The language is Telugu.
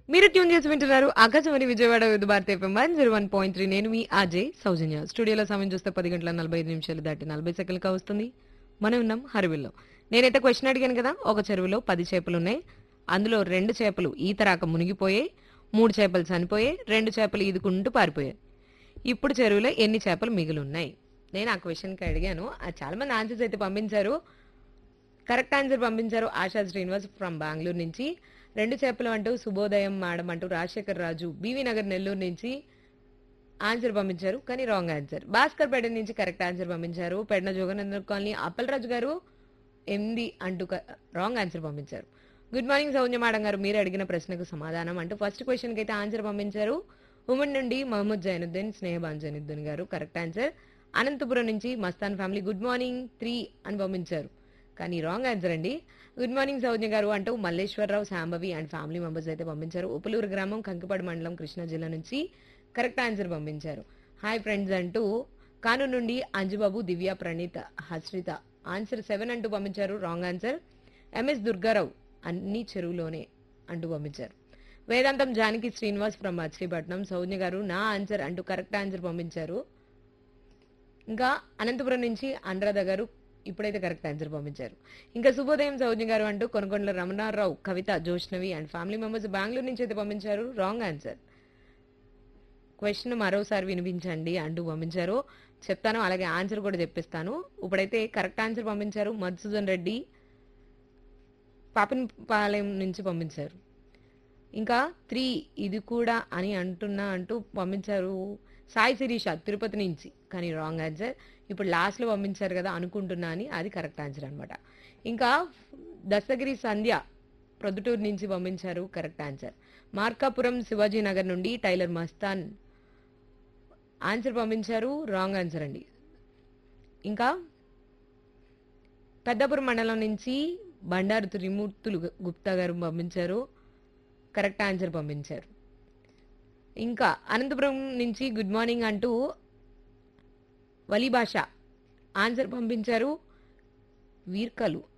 మీరు ట్యూన్ చేసి వింటున్నారు Akashvani Vijayawada with Bharati FM one zero one point three నేను మీ అజయ్ సౌజన్య స్టూడియోలో సమయం చూస్తే పది గంటల నలభై ఐదు నిమిషాలు దాటి నలభై సెకండ్లుగా వస్తుంది మనం ఉన్నాం హరివిల్లో నేనైతే క్వశ్చన్ అడిగాను కదా ఒక చెరువులో పది చేపలు ఉన్నాయి అందులో రెండు చేపలు ఈత రాక మునిగిపోయాయి మూడు చేపలు చనిపోయాయి రెండు చేపలు ఈదుకుంటూ పారిపోయాయి ఇప్పుడు చెరువులో ఎన్ని చేపలు మిగిలి ఉన్నాయి నేను ఆ క్వశ్చన్కి అడిగాను ఆ చాలా మంది ఆన్సర్స్ అయితే పంపించారు కరెక్ట్ ఆన్సర్ పంపించారు ఆశా శ్రీనివాస్ ఫ్రమ్ బెంగళూరు నుంచి రెండు చేపలు అంటూ శుభోదయం మేడం అంటూ రాజశేఖర్ రాజు బీవీ నగర్ నెల్లూరు నుంచి ఆన్సర్ పంపించారు కానీ రాంగ్ ఆన్సర్ భాస్కర్ పేట నుంచి కరెక్ట్ ఆన్సర్ పంపించారు పెడన జోగనందర్ కాలనీ అప్పలరాజు గారు ఎనిమిది అంటూ రాంగ్ ఆన్సర్ పంపించారు good morning Soujanya madam garu మీరు అడిగిన ప్రశ్నకు సమాధానం అంటూ ఫస్ట్ క్వశ్చన్కి అయితే ఆన్సర్ పంపించారు ఉమెన్ నుండి మహమ్మద్ జైనుద్దీన్ స్నేహబాన్ జైనుద్దీన్ గారు కరెక్ట్ ఆన్సర్ అనంతపురం నుంచి Mastan family good morning three అని పంపించారు కానీ రాంగ్ ఆన్సర్ అండి గుడ్ మార్నింగ్ సౌజ్ఞ గారు అంటూ Malleswararao Shambhavi and family members అయితే పంపించారు ఉపులూరు గ్రామం కంకిపాడు మండలం కృష్ణా జిల్లా నుంచి కరెక్ట్ ఆన్సర్ పంపించారు హాయ్ ఫ్రెండ్స్ అంటూ కాను నుండి అంజుబాబు దివ్య ప్రణీత హస్రిత ఆన్సర్ సెవెన్ అంటూ పంపించారు రాంగ్ ఆన్సర్ ఎంఎస్ దుర్గారావు అన్ని చెరువులోనే అంటూ పంపించారు వేదాంతం జానకి శ్రీనివాస్ ఫ్రమ్ మచిలీపట్నం సౌజ్ఞ గారు నా ఆన్సర్ అంటూ కరెక్ట్ ఆన్సర్ పంపించారు ఇంకా అనంతపురం నుంచి అనురాధ గారు ఇప్పుడైతే కరెక్ట్ ఆన్సర్ పంపించారు ఇంకా శుభోదయం సౌజ్ఞ గారు అంటూ Konakondala Ramanarao Kavitha Joshnavi and family members Bengaluru నుంచి అయితే పంపించారు రాంగ్ ఆన్సర్ క్వశ్చన్ మరోసారి వినిపించండి అంటూ పంపించారు చెప్తాను అలాగే ఆన్సర్ కూడా చెప్పిస్తాను ఇప్పుడైతే కరెక్ట్ ఆన్సర్ పంపించారు మధుసూదన్ రెడ్డి పాపనపాలెం నుంచి పంపించారు ఇంకా త్రీ ఇది కూడా అని అంటున్నా అంటూ పంపించారు సాయి శిరీష తిరుపతి నుంచి కానీ రాంగ్ ఆన్సర్ ఇప్పుడు లాస్ట్లో పంపించారు కదా అనుకుంటున్నా అని అది కరెక్ట్ ఆన్సర్ అనమాట ఇంకా దస్తగిరి సంధ్య ప్రొద్దుటూరు నుంచి పంపించారు కరెక్ట్ ఆన్సర్ మార్కాపురం శివాజీ నగర్ నుండి టైలర్ మస్తాన్ ఆన్సర్ పంపించారు రాంగ్ ఆన్సర్ అండి ఇంకా పెద్దపురం మండలం నుంచి బండారు త్రిమూర్తులు గుప్తా గారు పంపించారు కరెక్ట్ ఆన్సర్ పంపించారు ఇంకా అనంతపురం నుంచి గుడ్ మార్నింగ్ అంటూ వలి భాష ఆన్సర్ పంపించారు వీర్కలు